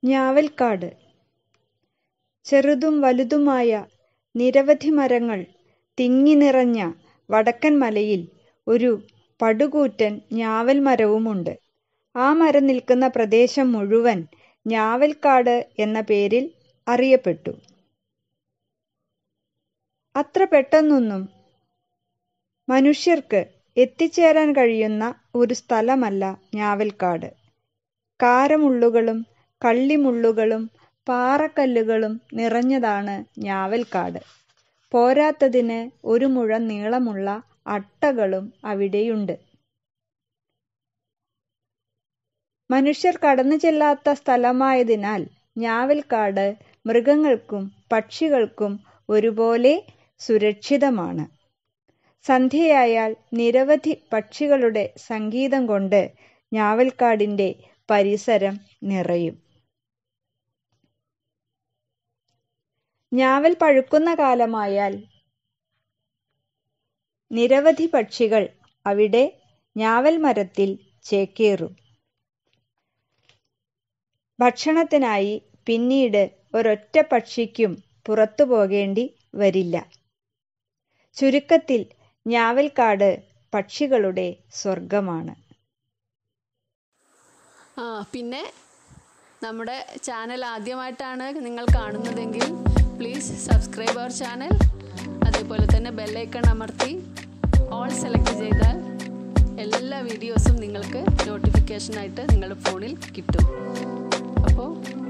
ഞാവൽക്കാട് ചെറുതും വലുതുമായ നിരവധി മരങ്ങൾ തിങ്ങിനിറഞ്ഞ വടക്കൻ മലയിൽ ഒരു പടുകൂറ്റൻ ഞാവൽ മരവുമുണ്ട്. ആ മരം നിൽക്കുന്ന പ്രദേശം മുഴുവൻ ഞാവൽക്കാട് എന്ന പേരിൽ അറിയപ്പെട്ടു. അത്ര പെട്ടെന്നൊന്നും മനുഷ്യർക്ക് എത്തിച്ചേരാൻ കഴിയുന്ന ഒരു സ്ഥലമല്ല ഞാവൽക്കാട്. കാരമുള്ളുകളും കള്ളിമുള്ളുകളും പാറക്കല്ലുകളും നിറഞ്ഞതാണ് ഞാവൽക്കാട്. പോരാത്തതിന് ഒരു മുഴം നീളമുള്ള അട്ടകളും അവിടെയുണ്ട്. മനുഷ്യർ കടന്നുചെല്ലാത്ത സ്ഥലമായതിനാൽ ഞാവൽക്കാട് മൃഗങ്ങൾക്കും പക്ഷികൾക്കും ഒരുപോലെ സുരക്ഷിതമാണ്. സന്ധ്യയായാൽ നിരവധി പക്ഷികളുടെ സംഗീതം കൊണ്ട് ഞാവൽക്കാടിന്റെ പരിസരം നിറയും. ഞാവൽ പഴുക്കുന്ന കാലമായാൽ നിരവധി പക്ഷികൾ അവിടെ ഞാവൽ മരത്തിൽ ചേക്കേറും. ഭക്ഷണത്തിനായി പിന്നീട് ഒരൊറ്റ പക്ഷിക്കും പുറത്തുപോകേണ്ടി വരില്ല. ചുരുക്കത്തിൽ ഞാവൽക്കാട് പക്ഷികളുടെ സ്വർഗമാണ്. ആ പിന്നെ നമ്മുടെ ചാനൽ ആദ്യമായിട്ടാണ് നിങ്ങൾ കാണുന്നതെങ്കിൽ പ്ലീസ് സബ്സ്ക്രൈബ് അവർ ചാനൽ അതേപോലെ തന്നെ ബെല്ലൈക്കൺ അമർത്തി ഓൾ സെലക്ട് ചെയ്താൽ എല്ലാ വീഡിയോസും നിങ്ങൾക്ക് നോട്ടിഫിക്കേഷനായിട്ട് നിങ്ങളുടെ ഫോണിൽ കിട്ടും അപ്പോൾ